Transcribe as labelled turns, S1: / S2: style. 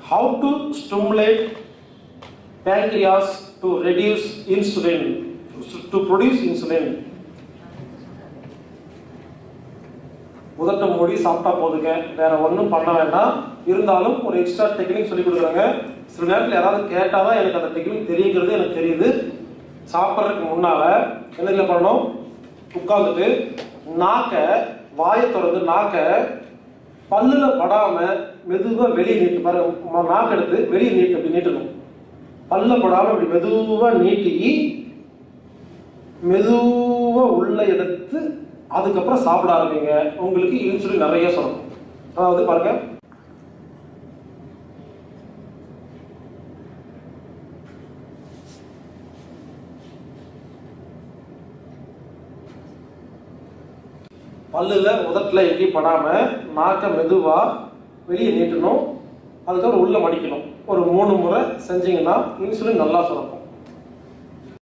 S1: how to stimulate pancreas to reduce insulin to produce insulin உதட்ட மூடி சாப்பிட்டா போதுங்க வேற ஒன்றும் பண்ண வேண்டாம் இருந்தாலும் ஒரு எக்ஸ்ட்ரா டெக்னிக் சொல்லி கொடுக்குறாங்க சில நேரத்தில் யாராவது கேட்டால் தான் எனக்கு அந்த டெக்னிக் தெரியுங்கிறது எனக்கு தெரியுது சாப்பிட்றதுக்கு முன்னால என்ன பண்ணணும் உட்காந்துட்டு நாக்கை வாயை திறந்து நாக்கை பல்லுல படாம மெதுவா வெளியே நீட்டு பாருங்க நாக்கு எடுத்து வெளியே நீட்டு அப்படி நீட்டணும் பல்ல படாம இப்படி மெதுவா நீட்டி மெதுவா உள்ள எடுத்து அதுக்கப்புறம் சாப்பிட ஆரம்பிங்க உங்களுக்கு இன்சுலின் நிறைய சொல்லணும் அதாவது பாருங்க பல்லுல உதட்டுல எங்கேயும் படாம நாக்க மெதுவா வெளியே நீட்டணும் அதுக்கப்புறம் உள்ள மடிக்கணும் ஒரு மூணு முறை செஞ்சீங்கன்னா இன்சுலின் நல்லா சுரக்கும்